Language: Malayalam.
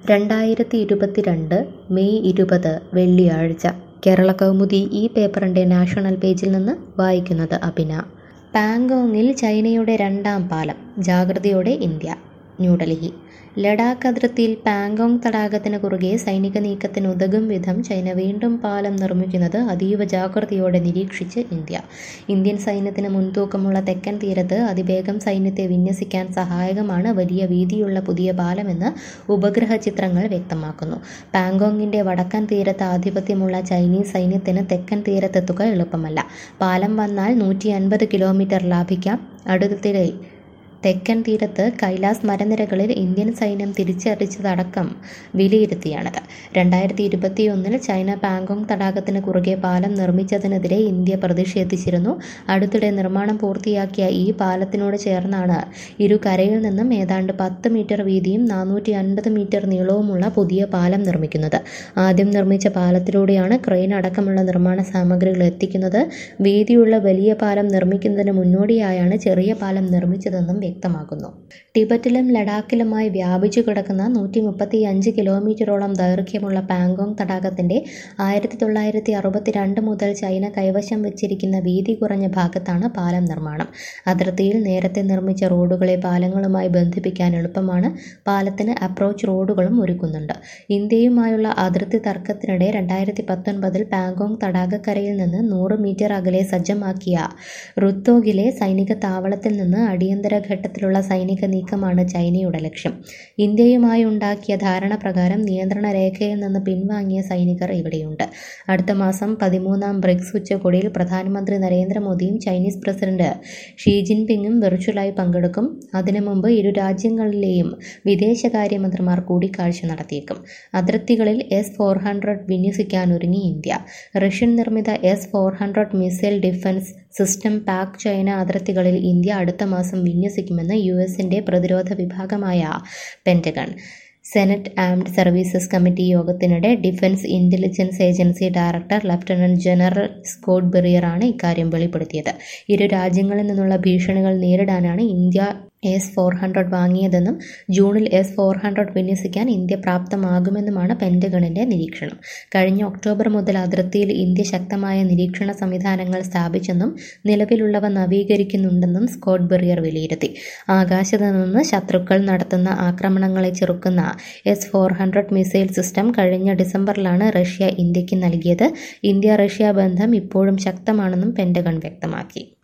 രണ്ടായിരത്തി ഇരുപത്തിരണ്ട് മെയ് ഇരുപത് വെള്ളിയാഴ്ച കേരളകൗമുദി ഈ പേപ്പറിൻ്റെ നാഷണൽ പേജിൽ നിന്ന് വായിക്കുന്നത് അഭിന പാങ്കോങ്ങിൽ ചൈനയുടെ രണ്ടാം പാലം ജാഗ്രതയോടെ ഇന്ത്യ ന്യൂഡൽഹി ലഡാക്ക് അതിർത്തിയിൽ പാങ്കോങ് തടാകത്തിന് കുറുകെ സൈനിക നീക്കത്തിന് ഉതകും വിധം ചൈന വീണ്ടും പാലം നിർമ്മിക്കുന്നത് അതീവ ജാഗ്രതയോടെ നിരീക്ഷിച്ച് ഇന്ത്യ ഇന്ത്യൻ സൈന്യത്തിന് മുൻതൂക്കമുള്ള തെക്കൻ തീരത്ത് അതിവേഗം സൈന്യത്തെ വിന്യസിക്കാൻ സഹായകമാണ് വലിയ വീതിയുള്ള പുതിയ പാലമെന്ന് ഉപഗ്രഹ ചിത്രങ്ങൾ വ്യക്തമാക്കുന്നു പാങ്കോങ്ങിന്റെ വടക്കൻ തീരത്ത് ആധിപത്യമുള്ള ചൈനീസ് സൈന്യത്തിന് തെക്കൻ തീരത്തെത്തുക എളുപ്പമല്ല പാലം വന്നാൽ നൂറ്റി അൻപത് കിലോമീറ്റർ ലാഭിക്കാം അടുത്തിടെ തെക്കൻ തീരത്ത് കൈലാസ് മലനിരകളിൽ ഇന്ത്യൻ സൈന്യം തിരിച്ചടിച്ചതടക്കം വിലയിരുത്തിയാണിത് രണ്ടായിരത്തി ഇരുപത്തിയൊന്നിൽ ചൈന പാങ്കോങ് തടാകത്തിന് കുറുകെ പാലം നിർമ്മിച്ചതിനെതിരെ ഇന്ത്യ പ്രതിഷേധിച്ചിരുന്നു അടുത്തിടെ നിർമ്മാണം പൂർത്തിയാക്കിയ ഈ പാലത്തിനോട് ചേർന്നാണ് ഇരു കരയിൽ നിന്നും ഏതാണ്ട് പത്ത് മീറ്റർ വീതിയും നാനൂറ്റി അൻപത് മീറ്റർ നീളവുമുള്ള പുതിയ പാലം നിർമ്മിക്കുന്നത് ആദ്യം നിർമ്മിച്ച പാലത്തിലൂടെയാണ് ക്രെയിൻ അടക്കമുള്ള നിർമ്മാണ സാമഗ്രികൾ എത്തിക്കുന്നത് വീതിയുള്ള വലിയ പാലം നിർമ്മിക്കുന്നതിന് മുന്നോടിയായാണ് ചെറിയ പാലം നിർമ്മിച്ചതെന്നും വ്യക്തമാക്കുന്നു ടിബറ്റിലും ലഡാക്കിലുമായി വ്യാപിച്ചു കിടക്കുന്ന നൂറ്റി മുപ്പത്തി അഞ്ച് കിലോമീറ്ററോളം ദൈർഘ്യമുള്ള പാങ്കോങ് തടാകത്തിന്റെ ആയിരത്തി തൊള്ളായിരത്തി അറുപത്തിരണ്ട് മുതൽ ചൈന കൈവശം വെച്ചിരിക്കുന്ന വീതി കുറഞ്ഞ ഭാഗത്താണ് പാലം നിർമ്മാണം അതിർത്തിയിൽ നേരത്തെ നിർമ്മിച്ച റോഡുകളെ പാലങ്ങളുമായി ബന്ധിപ്പിക്കാൻ എളുപ്പമാണ് പാലത്തിന് അപ്രോച്ച് റോഡുകളും ഒരുക്കുന്നുണ്ട് ഇന്ത്യയുമായുള്ള അതിർത്തി തർക്കത്തിനിടെ രണ്ടായിരത്തി പത്തൊൻപതിൽ പാങ്കോങ് തടാകക്കരയിൽ നിന്ന് നൂറ് മീറ്റർ അകലെ സജ്ജമാക്കിയ റുത്തോഗിലെ സൈനിക താവളത്തിൽ നിന്ന് അടിയന്തര ഘട്ടത്തിലുള്ള സൈനിക നീക്കമാണ് ചൈനയുടെ ലക്ഷ്യം ഇന്ത്യയുമായി ഉണ്ടാക്കിയ ധാരണ പ്രകാരം നിയന്ത്രണ രേഖയിൽ നിന്ന് പിൻവാങ്ങിയ സൈനികർ ഇവിടെയുണ്ട് അടുത്ത മാസം പതിമൂന്നാം ബ്രിക്സ് ഉച്ചകോടിയിൽ പ്രധാനമന്ത്രി നരേന്ദ്രമോദിയും ചൈനീസ് പ്രസിഡന്റ് ഷീ ജിൻപിങ്ങും വെർച്വലായി പങ്കെടുക്കും അതിനു മുമ്പ് ഇരു രാജ്യങ്ങളിലെയും വിദേശകാര്യമന്ത്രിമാർ കൂടിക്കാഴ്ച നടത്തിയേക്കും അതിർത്തികളിൽ എസ് ഫോർ ഹൺഡ്രഡ് വിന്യസിക്കാനൊരുങ്ങി ഇന്ത്യ റഷ്യൻ നിർമ്മിത S four hundred missile defence system Pak China അതിർത്തികളിൽ ഇന്ത്യ അടുത്ത മാസം വിന്യസിക്കുമെന്ന് യു എസിന്റെ പ്രതിരോധ വിഭാഗമായ Pentagon senate armed services committee യോഗത്തിനിടെ defence intelligence agency director lieutenant general Scott ബെറിയറാണ് ഇക്കാര്യം വെളിപ്പെടുത്തിയത് ഇരു രാജ്യങ്ങളിൽ നിന്നുള്ള ഭീഷണികൾ നേരിടാനാണ് ഇന്ത്യ എസ് ഫോർ ഹൺഡ്രഡ് വാങ്ങിയതെന്നും ജൂണിൽ എസ് ഫോർ ഹൺഡ്രഡ് വിന്യസിക്കാൻ ഇന്ത്യ പ്രാപ്തമാകുമെന്നുമാണ് പെൻറ്റഗണിന്റെ നിരീക്ഷണം കഴിഞ്ഞ ഒക്ടോബർ മുതൽ അതിർത്തിയിൽ ഇന്ത്യ ശക്തമായ നിരീക്ഷണ സംവിധാനങ്ങൾ സ്ഥാപിച്ചെന്നും നിലവിലുള്ളവ നവീകരിക്കുന്നുണ്ടെന്നും സ്കോട്ട് ബെറിയർ വിലയിരുത്തി ആകാശത്ത് നിന്ന് ശത്രുക്കൾ നടത്തുന്ന ആക്രമണങ്ങളെ ചെറുക്കുന്ന S four hundred missile system കഴിഞ്ഞ ഡിസംബറിലാണ് റഷ്യ ഇന്ത്യക്ക് നൽകിയത് ഇന്ത്യ റഷ്യ ബന്ധം ഇപ്പോഴും ശക്തമാണെന്നും പെൻറ്റഗൺ വ്യക്തമാക്കി